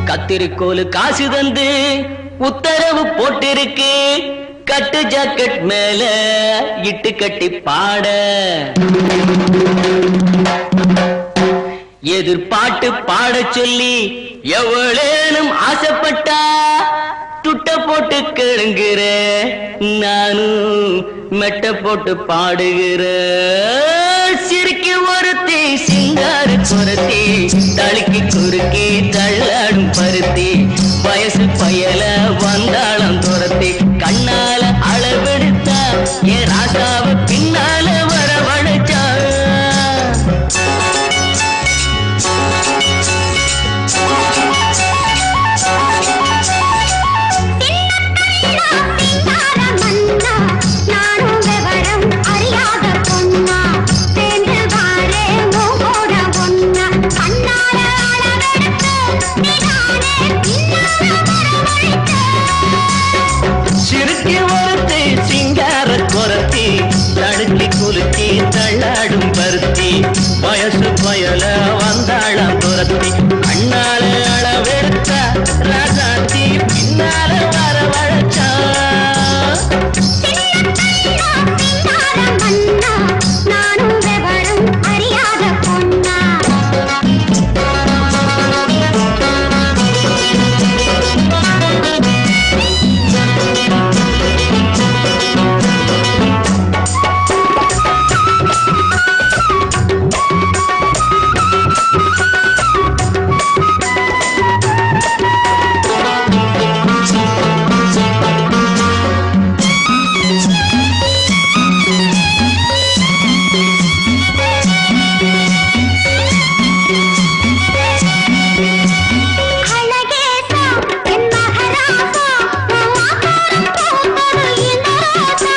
கத்திரிக்கோலு காசு தந்து உத்தரவு போட்டிருக்கு கட்டு ஜாக்கெட் மேல இட்டு கட்டி பாட எதிர்பாட்டு பாட சொல்லி எவ்வளேனும் ஆசைப்பட்டா துட்ட போட்டு கேளுங்கிற நானும் மெட்ட போட்டு பாடுகிற சிரிக்கு ஒருத்தி சிங்கார குரத்தி தழுக்கி குறுக்கி தள்ளாடும் பருத்தி வயசு பயல வந்தாளம் துரத்தி கண்ணால அளவெடுத்தா என் ராசாவ பின்னால வரவழைச்சா சிறுக்கி ஒருத்தி சிங்கார குரத்தி தடுக்கி குலுக்கி தள்ளாடும் பருத்தி வயசு பயல வந்தாளம் துரத்தி அண்ணால அளவெடுத்த ராசாத்தி பின்னால வரவழைச்சா நானும் விவரம் அறியாத பொண்ணா அழகேசா என் மகராசா உன் ஆகாரம் போகுது இந்த ரோசா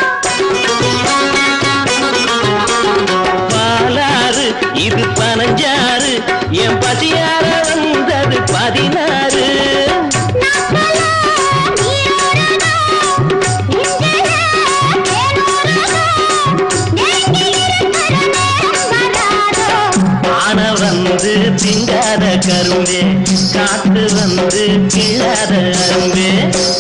பாலாறு இது பனஞ்சாறு என் பசியார வந்தது பதினாறு நாப்பலா நீரோரதா இங்கேயே தேனோரதா நெருங்கி இருக்கிற நேரம் வராதோ ஆன வந்து திங்காத கரும்பே காத்து வந்து கிள்ளாத அரும்பே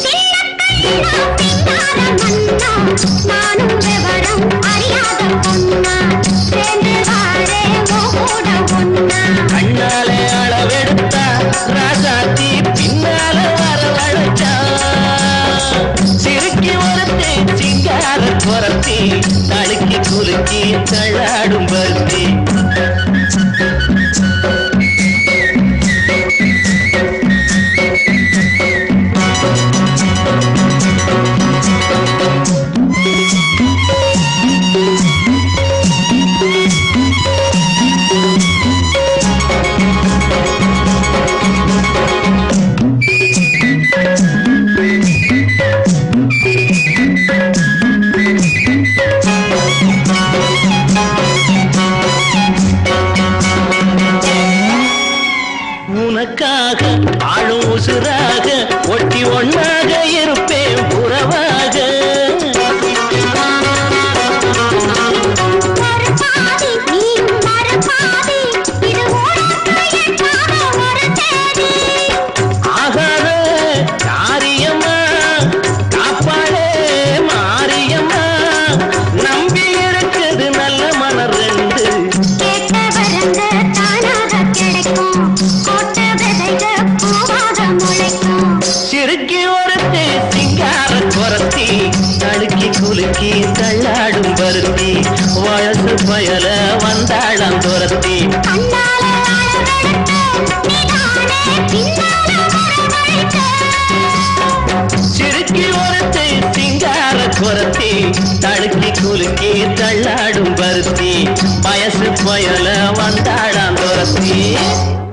நானும் விவரம் அறியாத பொண்ணா சேர்ந்து வாரே கூட ஒன்னா கண்ணாலே அளவெடுத்தா ராசாத்தி பின்னால வரவழைச்சா சிறுக்கி ஒருத்தி சிங்கார குரத்தி தழுக்கி குலுக்கி தள்ளாடும் பருத்தி உனக்காக ஆளும் உசுராக ஒட்டி ஒன்னாக இருப்பேன் புறவாக ஒரு பாதி நீயும் மறு பாதி இது ஓடாத ஒரு தேதி ஆகாத காரியம்மா காப்பாளே மாரியம்மா நம்பி இருக்குது நல்ல மனம் ரெண்டு கேட்ட வரங்க தானாக கிடைக்கும் கோட்ட விதைக பூவாக முளைக்கும் சிறுக்கி ஒருத்தி சிங்கார குரத்தி தடுக்கி குலுக்கி தள்ளாடும் பருத்தி வயசு பயல வந்தாளம் துரத்தி கண்ணால அளவெடுத்து நீதானே பின்னால வரவழைக்க சிறுக்கி ஒருத்தி சிங்கார குரத்தி தடுக்கி குலுக்கி தள்ளாடும் பருத்தி வயசு பயல வந்தாளாம் துரத்தி